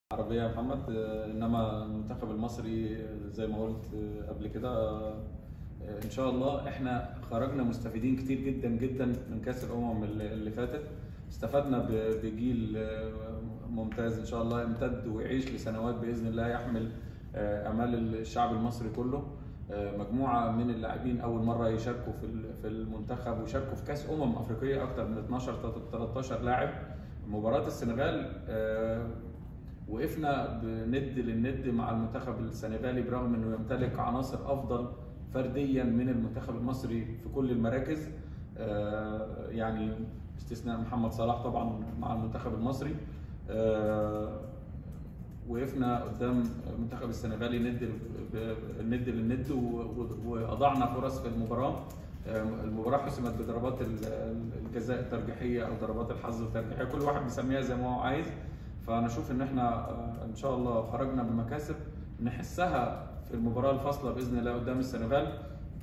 عربية يا محمد آه، انما المنتخب المصري آه، زي ما قلت آه، قبل كده آه، ان شاء الله احنا خرجنا مستفيدين كتير جدا جدا من كاس الامم اللي اللي فاتت استفدنا ب- بجيل آه، ممتاز ان شاء الله يمتد ويعيش لسنوات باذن الله يحمل آه، امال الشعب المصري كله آه، مجموعه من اللاعبين اول مره يشاركوا في ال- في المنتخب ويشاركوا في كاس امم افريقيه اكتر من 12 13 لاعب مباراه السنغال آه، وقفنا بند للند مع المنتخب السنغالي برغم انه يمتلك عناصر افضل فرديا من المنتخب المصري في كل المراكز آه، يعني باستثناء محمد صلاح طبعا مع المنتخب المصري آه، وقفنا قدام المنتخب السنغالي ند ب- الند للند و- و- واضعنا فرص في المباراه آه، المباراه حسمت بضربات ال- الجزاء الترجيحيه او ضربات الحظ الترجيحيه كل واحد بيسميها زي ما هو عايز فانا اشوف ان احنا آه، ان شاء الله خرجنا بمكاسب نحسها في المباراه الفاصله باذن الله قدام السنغال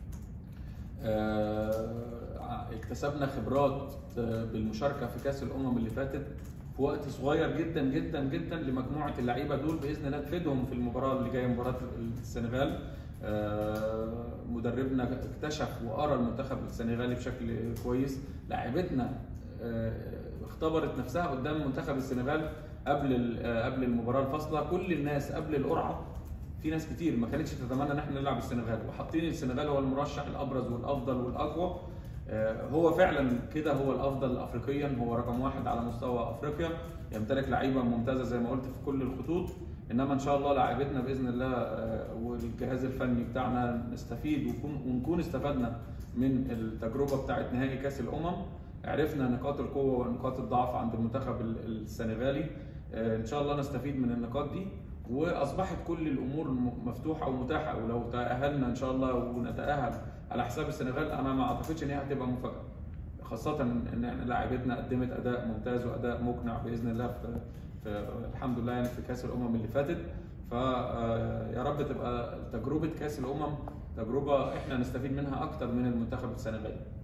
آه، اكتسبنا خبرات آه، بالمشاركه في كاس الامم اللي فاتت في وقت صغير جدا جدا جدا لمجموعه اللعيبه دول باذن الله تفيدهم في المباراه اللي جايه مباراه السنغال آه، مدربنا اكتشف وقرا المنتخب السنغالي بشكل كويس لاعبتنا آه، اختبرت نفسها قدام منتخب السنغال قبل ال- آه، قبل المباراه الفاصله كل الناس قبل القرعه في ناس كتير ما كانتش تتمنى ان احنا نلعب السنغال وحاطين السنغال هو المرشح الابرز والافضل والاقوى آه، هو فعلا كده هو الافضل افريقيا هو رقم واحد على مستوى افريقيا يمتلك لعيبه ممتازه زي ما قلت في كل الخطوط انما ان شاء الله لاعبتنا باذن الله آه، والجهاز الفني بتاعنا نستفيد ونكون ونكون استفدنا من التجربه بتاعت نهائي كاس الامم عرفنا نقاط القوه ونقاط الضعف عند المنتخب ال- السنغالي آه، ان شاء الله نستفيد من النقاط دي واصبحت كل الامور م- مفتوحه ومتاحه ولو تاهلنا ان شاء الله ونتاهل على حساب السنغال انا ما اعتقدش ان هي هتبقى مفاجاه خاصه ان احنا لاعبتنا قدمت اداء ممتاز واداء مقنع باذن الله في, في الحمد لله يعني في كاس الامم اللي فاتت فيا رب تبقى تجربه كاس الامم تجربه احنا نستفيد منها اكتر من المنتخب السنغالي